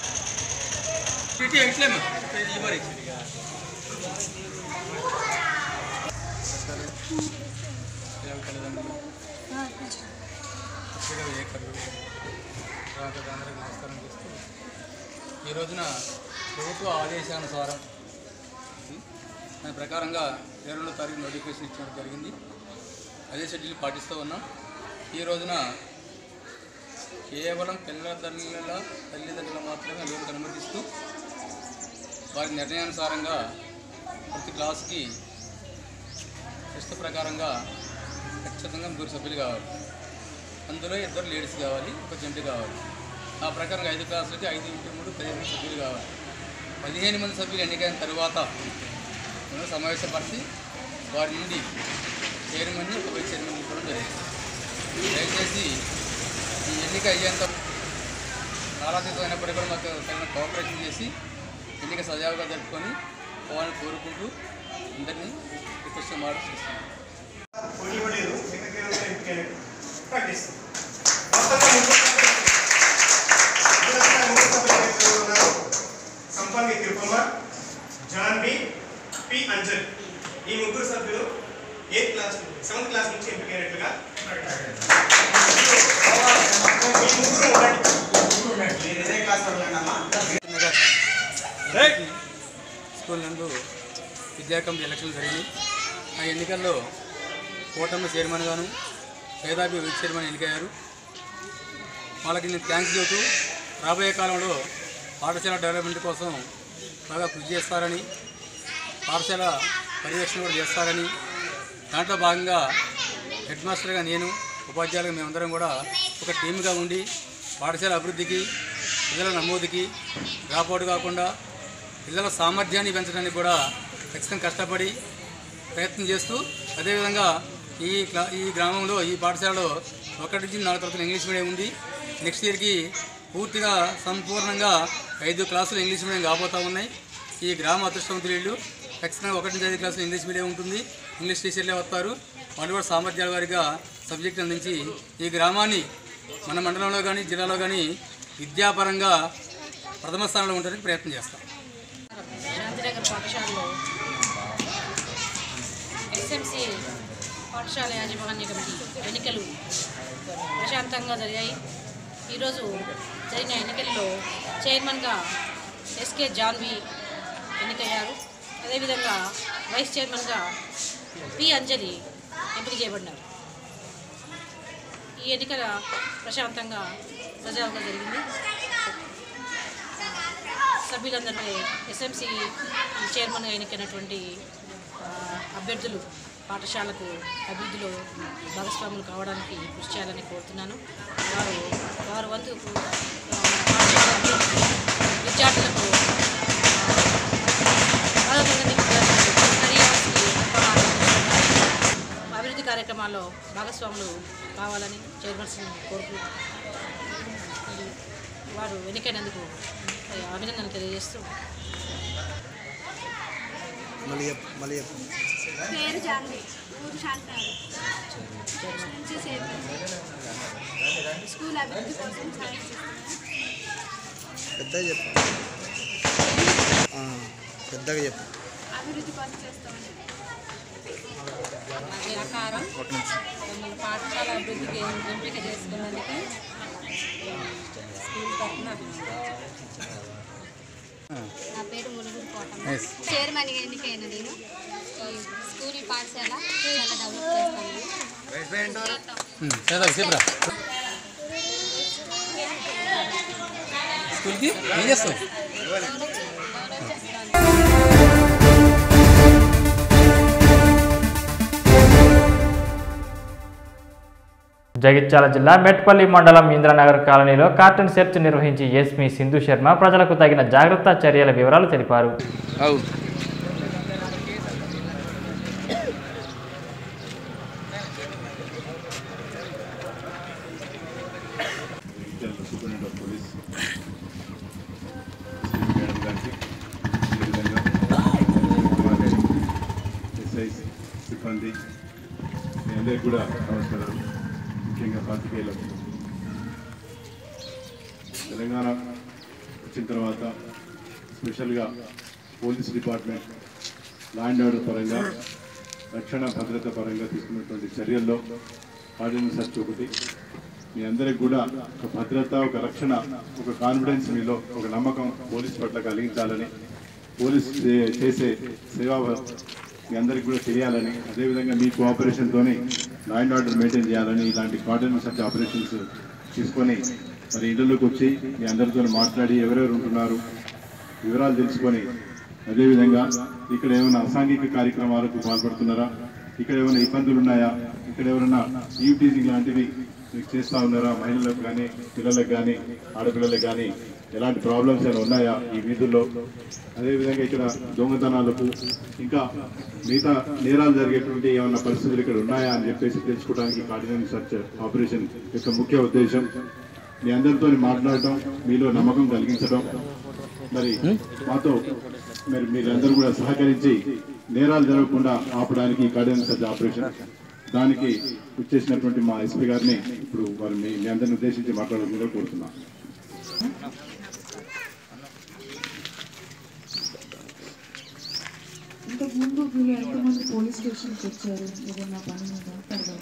[SPEAKER 21] నమస్కారం చేస్తూ ఈ రోజున ప్రభుత్వ ఆదేశానుసారం దాని ప్రకారంగా ఇరవై రెండో తారీఖు నోటిఫికేషన్ ఇచ్చడం జరిగింది అదే షెడ్యూల్ పాటిస్తూ ఉన్నాం ఈ రోజున కేవలం పిల్లల తల్లిల తల్లిదండ్రులు మాత్రమే లోన్ అనుమతిస్తూ వారి నిర్ణయానుసారంగా ప్రతి క్లాసుకి శిస్తు ప్రకారంగా ఖచ్చితంగా ముగ్గురు సభ్యులు కావాలి అందులో ఇద్దరు లేడీస్ కావాలి ఒక జెంట్ కావాలి ఆ ప్రకారం ఐదు క్లాసులకి ఐదు ఇంటూ మూడు పదిహేను మంది సభ్యులు కావాలి పదిహేను మంది సభ్యులు ఎన్నికైన తర్వాత మనం సమావేశపరిచి వారి నుండి చైర్మన్ని ఒక వైస్ చైర్మన్ కూడా జరిగింది దయచేసి ఈ ఎన్నిక అయ్యేంత కాలాతీతం అయినప్పటికీ కూడా మాకు తగిన కోఆపరేషన్ చేసి ఎన్నిక సజావుగా జరుపుకొని పోవాలని కోరుకుంటూ అందరినీ రిక్వెస్ట్ మాట చేస్తున్నాను
[SPEAKER 20] పోటీ ఇవ్వలేదు సెక్రటరీ ఎంపిక practice Sampangi Krupamma John B P Anjal ఈ ముగ్గురు సభ్యులు ఎయిత్ క్లాస్ సెవెంత్ క్లాస్ నుంచి ఎంపికైనట్లుగా ఈ ముగ్గురు ఉండండి. మీరు ఇదే క్లాస్ వాళ్ళేనమ్మా?
[SPEAKER 21] స్కూల్ నందు విద్యా కమిటీ ఎలక్షన్లు జరిగినాయి ఆ ఎన్నికల్లో కూటమి చైర్మన్ గాను పేదాపి వైస్ చైర్మన్ ఎన్నికయ్యారు వాళ్ళకి నేను థ్యాంక్స్ చెబుతూ రాబోయే కాలంలో పాఠశాల డెవలప్మెంట్ కోసం బాగా కృషి చేస్తారని పాఠశాల పర్యవేక్షణ కూడా చేస్తారని దాంట్లో భాగంగా హెడ్ మాస్టర్గా నేను ఉపాధ్యాయులుగా మేమందరం కూడా ఒక టీమ్గా ఉండి పాఠశాల అభివృద్ధికి పిల్లల నమోదుకి డ్రాప్అవుట్ కాకుండా పిల్లల సామర్థ్యాన్ని పెంచడానికి కూడా ఖచ్చితంగా కష్టపడి ప్రయత్నం చేస్తూ అదేవిధంగా ఈ క్లా ఈ గ్రామంలో ఈ పాఠశాలలో ఒకటి నుంచి నాలుగు తరగతులు ఇంగ్లీష్ మీడియం ఉంది నెక్స్ట్ ఇయర్కి పూర్తిగా సంపూర్ణంగా ఐదు క్లాసులు ఇంగ్లీష్ మీడియం కాబోతూ ఉన్నాయి ఈ గ్రామ అదృష్టవంతులు ఖచ్చితంగా ఒకటి నుంచి ఐదు క్లాసులు ఇంగ్లీష్ మీడియం ఉంటుంది ఇంగ్లీష్ టీచర్లే వస్తారు వాళ్ళు కూడా సామర్థ్యాల వారిగా సబ్జెక్ట్ అందించి ఈ గ్రామాన్ని మన మండలంలో కానీ జిల్లాలో కానీ విద్యాపరంగా ప్రథమ స్థానంలో ఉండడానికి ప్రయత్నం చేస్తాం
[SPEAKER 3] శాంతినగర్ పాఠశాలలో ఎస్ఎంసి పాఠశాల యాజమాన్య కమిటీ ఎన్నికలు ప్రశాంతంగా జరిగాయి ఈరోజు జరిగిన ఎన్నికల్లో చైర్మన్గా ఎస్కే జాన్వి ఎన్నికయ్యారు అదేవిధంగా వైస్ చైర్మన్గా పి అంజలి ఎంపిక చేయబడినారు ఈ ఎన్నికల ప్రశాంతంగా సజావుగా జరిగింది సభ్యులందరూ ఎస్ఎంసి చైర్మన్గా ఎన్నికైనటువంటి ఆ, అభ్యర్థులు పాఠశాలకు అభివృద్ధిలో భాగస్వాములు కావడానికి కృషి చేయాలని కోరుతున్నాను వారు వారు వంతు ఆ, పాఠశాల అభివృద్ధి విద్యార్థులకు పదవ తరగతి విద్యార్థులకు కరియాల్సి అభివృద్ధి కార్యక్రమాల్లో భాగస్వాములు కావాలని చైర్మన్స్ని కోరుకు వారు ఎన్నికైనందుకు మరి అభినందనలు తెలియజేస్తూ
[SPEAKER 6] మళ్ళీ చెప్పు మళ్ళీ చెప్పు
[SPEAKER 22] పేరు జాన్వి ఊరు శాంతినగర్ నుంచి చైర్మన్ స్కూల్ అభివృద్ధి కోసం సాయం చేస్తున్నాను
[SPEAKER 6] పెద్దగా చెప్పు ఆ, పెద్దగా చెప్పు
[SPEAKER 22] అభివృద్ధి కోసం చేస్తామని
[SPEAKER 19] మాది ఆకారం మమ్మల్ని పాఠశాల అభివృద్ధికి ఎంపిక చేసుకున్నందుకు స్కూల్ తరఫున
[SPEAKER 16] నా పేరు ములుగురు కోటమ్మ
[SPEAKER 21] Yes.
[SPEAKER 16] చైర్మన్ ఎన్నికైన నేను ఈ స్కూల్ పాఠశాల చాలా డెవలప్ చేస్తాను
[SPEAKER 21] చేద్దాం చెప్పరా స్కూల్కి ఏం చేస్తావు
[SPEAKER 1] జగిత్యాల జిల్లా మెట్పల్లి మండలం ఇంద్రనగర్ కాలనీలో కార్టన్ సెర్చ్ నిర్వహించి ఎస్పీ సింధు శర్మ ప్రజలకు తగిన జాగ్రత్త చర్యల వివరాలు తెలిపారు
[SPEAKER 23] Jagtial superintendent of police madam గారికి అదేవిధంగా ఎస్ఐ సిబ్బంది మీ అందరికీ కూడా నమస్కారాలు ముఖ్యంగా పాతికేయులకు తెలంగాణ వచ్చిన తర్వాత స్పెషల్గా పోలీస్ డిపార్ట్మెంట్ ల్యాండ్ ఆర్డర్ పరంగా రక్షణ భద్రత పరంగా తీసుకున్నటువంటి చర్యల్లో ఆర్డినెన్స్ సర్చ్ ఒకటి మీ అందరికి కూడా ఒక భద్రత ఒక రక్షణ ఒక కాన్ఫిడెన్స్ మీలో ఒక నమ్మకం పోలీస్ పట్ల కలిగించాలని పోలీస్ చే- చేసే సేవా మీ అందరికి కూడా తెలియాలని అదేవిధంగా మీ కోఆపరేషన్తోని లా అండ్ ఆర్డర్ మెయింటైన్ చేయాలని ఇలాంటి కార్డన్ సర్చ్ ఆపరేషన్స్ తీసుకొని మరి ఇంట్లోకి వచ్చి మీ అందరితో మాట్లాడి ఎవరెవరు ఉంటున్నారు వివరాలు తెలుసుకొని అదేవిధంగా ఇక్కడ ఏమైనా అసాంఘిక కార్యక్రమాలకు పాల్పడుతున్నారా ఇక్కడ ఏమైనా ఇబ్బందులు ఉన్నాయా ఇక్కడ ఎవరైనా ఈవ్ టీజింగ్ లాంటివి మీకు చేస్తా ఉన్నారా మహిళలకు కానీ పిల్లలకు కానీ ఆడపిల్లలకు కానీ ఎలాంటి ప్రాబ్లమ్స్ ఏమైనా ఉన్నాయా ఈ వీధుల్లో అదేవిధంగా ఇక్కడ దొంగతనాలకు ఇంకా మిగతా నేరాలు జరిగేటువంటి ఏమైనా పరిస్థితులు ఇక్కడ ఉన్నాయా అని చెప్పేసి తెలుసుకోవడానికి కార్డినెన్స్ సర్చ్ ఆపరేషన్ యొక్క ముఖ్య ఉద్దేశం మీ అందరితో మాట్లాడటం మీలో నమ్మకం కలిగించడం మరి మాతో మరి మీరందరూ కూడా సహకరించి నేరాలు జరగకుండా ఆపడానికి కార్డినెన్స్ సర్చ్ ఆపరేషన్ దానికి వచ్చేసినటువంటి మా ఎస్పీ గారిని ఇప్పుడు వారు మీ మీ అందరిని ఉద్దేశించి మాట్లాడాలని కోరుతున్నాను
[SPEAKER 24] ఇంతకు ముందు వీళ్ళు ఎంతమంది పోలీస్ స్టేషన్కి వచ్చారు ఏదైనా పని మీద తర్వాత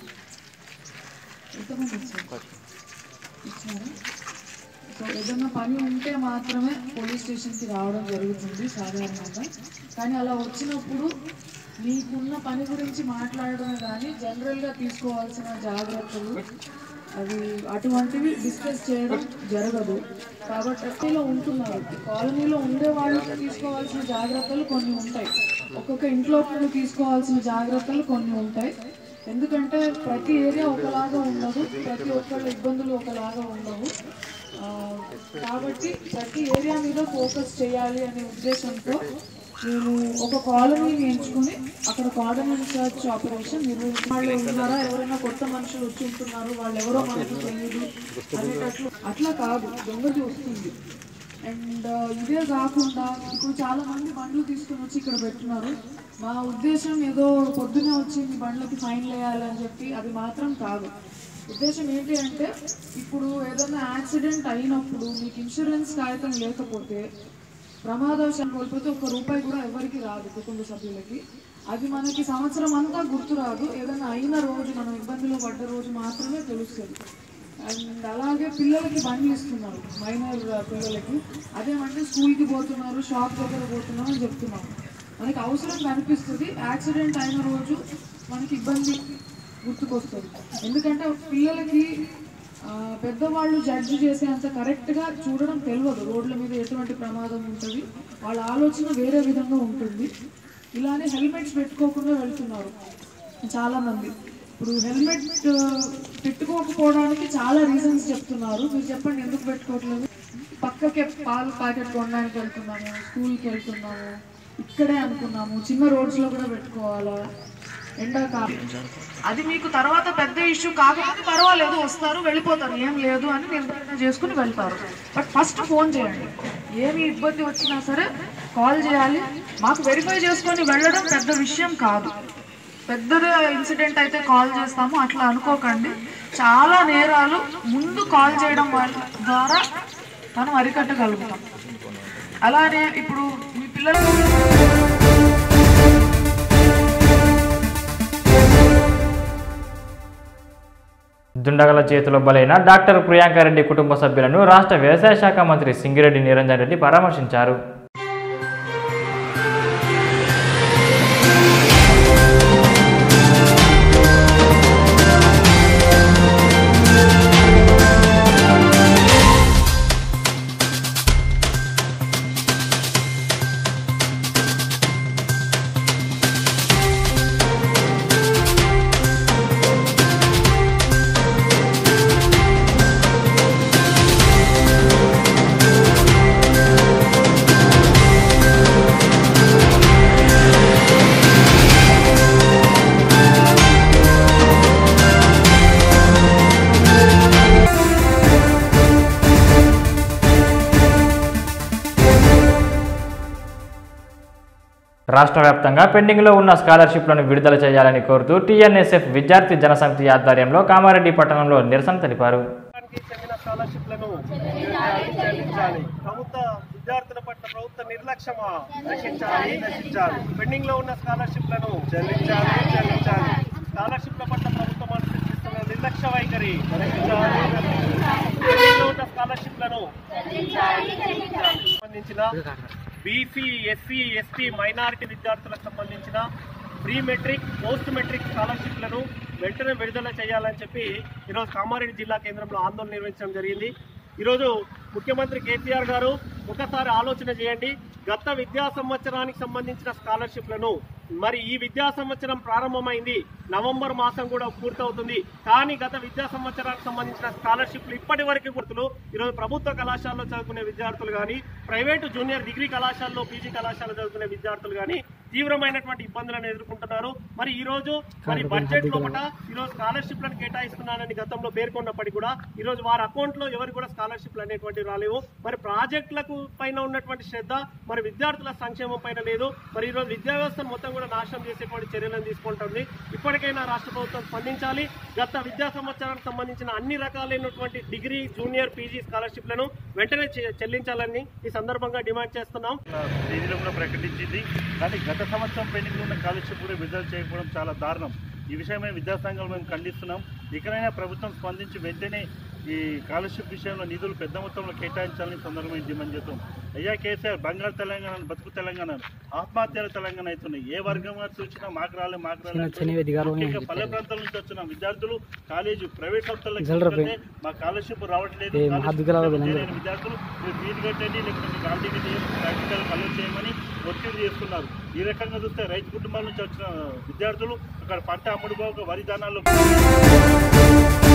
[SPEAKER 24] ఎంతమంది వచ్చారు వచ్చారా సో ఏదైనా పని ఉంటే మాత్రమే పోలీస్ స్టేషన్కి రావడం జరుగుతుంది సాధారణంగా కానీ అలా వచ్చినప్పుడు మీకున్న పని గురించి మాట్లాడడమే కానీ జనరల్గా తీసుకోవాల్సిన జాగ్రత్తలు అవి అటువంటివి డిస్కస్ చేయడం జరగదు కాబట్టి అట్టేలో ఉంటున్నారు కాలనీలో ఉండే వాళ్ళకి తీసుకోవాల్సిన జాగ్రత్తలు కొన్ని ఉంటాయి ఒక్కొక్క ఇంట్లో కూడా తీసుకోవాల్సిన జాగ్రత్తలు కొన్ని ఉంటాయి ఎందుకంటే ప్రతి ఏరియా ఒకలాగా ఉండదు ప్రతి ఒక్కళ్ళ ఇబ్బందులు ఒకలాగా ఉండవు ఆ, కాబట్టి ప్రతి ఏరియా మీద ఫోకస్ చేయాలి అనే ఉద్దేశంతో నేను ఒక కాలనీని ఎంచుకుని అక్కడ కాలనీ సర్చ్ ఆపరేషన్ నిర్వహించి వాళ్ళు ఉన్నారా ఎవరైనా కొత్త మనుషులు వచ్చి ఉంటున్నారు వాళ్ళు ఎవరో మనకు తెలియదు అనేటట్లు అట్లా కాదు దొంగది వస్తుంది అండ్ ఇదే కాకుండా ఇప్పుడు చాలా మంది బండ్లు తీసుకుని వచ్చి ఇక్కడ పెట్టున్నారు మా ఉద్దేశం ఏదో పొద్దునే వచ్చి మీ బండ్లకి ఫైన్ వేయాలని చెప్పి అది మాత్రం కాదు ఉద్దేశం ఏంటి అంటే ఇప్పుడు ఏదైనా యాక్సిడెంట్ అయినప్పుడు మీకు ఇన్సూరెన్స్ కాగితం లేకపోతే ప్రమాదవశాలు కోల్పోతే ఒక్క రూపాయి కూడా ఎవరికి రాదు కుటుంబ సభ్యులకి అది మనకి సంవత్సరం అంతా గుర్తు రాదు ఏదైనా అయిన రోజు మనం ఇబ్బందిలో పడ్డ రోజు మాత్రమే తెలుస్తుంది అండ్ అలాగే పిల్లలకి బండ్లు ఇస్తున్నారు మైనర్ పిల్లలకి అదేమంటే స్కూల్కి పోతున్నారు షాప్ దగ్గర పోతున్నారు అని చెప్తున్నారు మనకి అవసరం కనిపిస్తుంది యాక్సిడెంట్ అయిన రోజు మనకి ఇబ్బంది గుర్తుకొస్తుంది ఎందుకంటే పిల్లలకి ఆ, పెద్దవాళ్ళు జడ్జి చేసే అంత కరెక్ట్గా చూడడం తెలియదు రోడ్ల మీద ఎటువంటి ప్రమాదం ఉంటుంది వాళ్ళ ఆలోచన వేరే విధంగా ఉంటుంది ఇలానే హెల్మెట్స్ పెట్టుకోకుండా వెళ్తున్నారు చాలా మంది ఇప్పుడు హెల్మెట్ పెట్టుకోకపోవడానికి చాలా రీజన్స్ చెప్తున్నారు మీరు చెప్పండి ఎందుకు పెట్టుకోవట్లేదు పక్కకే పాలు ప్యాకెట్ కొనడానికి వెళ్తున్నాము స్కూల్కి వెళ్తున్నాము ఇక్కడే అనుకున్నాము చిన్న రోడ్స్లో కూడా పెట్టుకోవాలా ఎండాకాలం అది మీకు తర్వాత పెద్ద ఇష్యూ కాకపోతే పర్వాలేదు వస్తారు వెళ్ళిపోతారు ఏం లేదు అని నిర్ధారణ చేసుకుని వెళ్తారు బట్ ఫస్ట్ ఫోన్ చేయండి ఏమి ఇబ్బంది వచ్చినా సరే కాల్ చేయాలి మాకు వెరిఫై చేసుకొని వెళ్ళడం పెద్ద విషయం కాదు పెద్దది ఇన్సిడెంట్ అయితే కాల్ చేస్తాము అట్లా అనుకోకండి చాలా నేరాలు ముందు కాల్ చేయడం వాళ్ళ ద్వారా మనం అరికట్టగలుగుతాం అలానే ఇప్పుడు మీ పిల్లలు
[SPEAKER 1] దుండగల చేతిలో బలైన డాక్టర్ ప్రియాంకారెడ్డి కుటుంబ సభ్యులను రాష్ట్ర వ్యవసాయ శాఖ మంత్రి సింగిరెడ్డి నిరంజన్ రెడ్డి పరామర్శించారు రాష్ట్ర వ్యాప్తంగా పెండింగ్లో ఉన్న స్కాలర్షిప్లను విడుదల చేయాలని కోరుతూ టీఎన్ఎస్ఎఫ్ విద్యార్థి జనసమితి ఆధ్వర్యంలో కామారెడ్డి పట్టణంలో నిరసన తెలిపారు
[SPEAKER 7] స్కాలర్షిప్లను చెల్లించాలి ప్రభుత్వ విద్యార్థుల పట్ల ప్రభుత్వ నిర్లక్ష్యమా నశించాలి నశించాలి పెండింగ్ లో ఉన్న స్కాలర్షిప్లను చెల్లించాలి చెల్లించాలి స్కాలర్షిప్ల పట్ల ప్రభుత్వం అనుసరిస్తున్న నిర్లక్ష్య వైఖరి నశించాలి పెండింగ్ లో ఉన్న స్కాలర్షిప్లను సంబంధించిన బీసీ ఎస్సీ ఎస్టీ మైనారిటీ విద్యార్థులకు సంబంధించిన ప్రీ మెట్రిక్ పోస్ట్ మెట్రిక్ స్కాలర్షిప్లను వెంటనే విడుదల చేయాలని చెప్పి ఈరోజు కామారెడ్డి జిల్లా కేంద్రంలో ఆందోళన నిర్వహించడం జరిగింది ఈరోజు ముఖ్యమంత్రి కేసీఆర్ గారు ఒకసారి ఆలోచన చేయండి గత విద్యా సంవత్సరానికి సంబంధించిన స్కాలర్షిప్లను మరి ఈ విద్యా సంవత్సరం ప్రారంభమైంది నవంబర్ మాసం కూడా పూర్తవుతుంది కానీ గత విద్యా సంవత్సరానికి సంబంధించిన స్కాలర్షిప్లు ఇప్పటి వరకు గుర్తులు ఈరోజు ప్రభుత్వ కళాశాలలో చదువుకునే విద్యార్థులు కానీ ప్రైవేటు జూనియర్ డిగ్రీ కళాశాలలో పీజీ కళాశాల చదువుకునే విద్యార్థులు కానీ తీవ్రమైనటువంటి ఇబ్బందులను ఎదుర్కొంటున్నారు మరి ఈ రోజు మరి బడ్జెట్ లోపల ఈరోజు స్కాలర్షిప్లను కేటాయిస్తున్నానని గతంలో పేర్కొన్నప్పటికీ కూడా ఈ రోజు వారి అకౌంట్ లో ఎవరికి కూడా స్కాలర్షిప్లు అనేటువంటివి రాలేవు మరి ప్రాజెక్టులకు పైన ఉన్నటువంటి శ్రద్ధ మరి విద్యార్థుల సంక్షేమం పైన లేదు మరి ఈ రోజు విద్యా వ్యవస్థను మొత్తం కూడా నాశనం చేసేటువంటి చర్యలను తీసుకుంటుంది ఇప్పటికైనా రాష్ట్ర ప్రభుత్వం స్పందించాలి గత విద్యా సంవత్సరానికి సంబంధించిన అన్ని రకాలైనటువంటి డిగ్రీ జూనియర్ పీజీ స్కాలర్షిప్లను వెంటనే చె- చెల్లించాలని ఈ సందర్భంగా డిమాండ్ చేస్తున్నాం
[SPEAKER 8] తేదీలో కూడా ప్రకటించింది కానీ గత సంవత్సరం పెండింగ్ ఉన్న స్కాలర్షిప్ కూడా విడుదల చేయకపోవడం చాలా దారుణం ఈ విషయమై విద్యాసంఘాలు మేము ఖండిస్తున్నాం ఇకనైనా ప్రభుత్వం స్పందించి వెంటనే ఈ స్కాలర్షిప్ విషయంలో నిధులు పెద్ద మొత్తంలో కేటాయించాలని సందర్భంగా డిమాండ్ చేస్తాం అయ్యా కేసీఆర్ బంగారు తెలంగాణ బతుకు తెలంగాణ ఆత్మహత్యల తెలంగాణ అవుతున్నాయి ఏ వర్గం వారు చూసినా మాకు రాలే మాకు రాలే ముఖ్యంగా పల్లె ప్రాంతాల నుంచి వచ్చిన విద్యార్థులు కాలేజీ ప్రైవేట్ సంస్థలకు మా స్కాలర్షిప్ రావట్లేదు కాలేజీ చేరిన విద్యార్థులు మీరు ఫీజు కట్టండి లేకపోతే మీకు హాల్ టికెట్ ప్రాక్టికల్ కలర్ చేయమని ఒత్తిడి చేస్తున్నారు ఈ రకంగా చూస్తే రైతు కుటుంబాల నుంచి వచ్చిన విద్యార్థులు అక్కడ పంట అమ్ముడుపోక వరి ధానాల్లో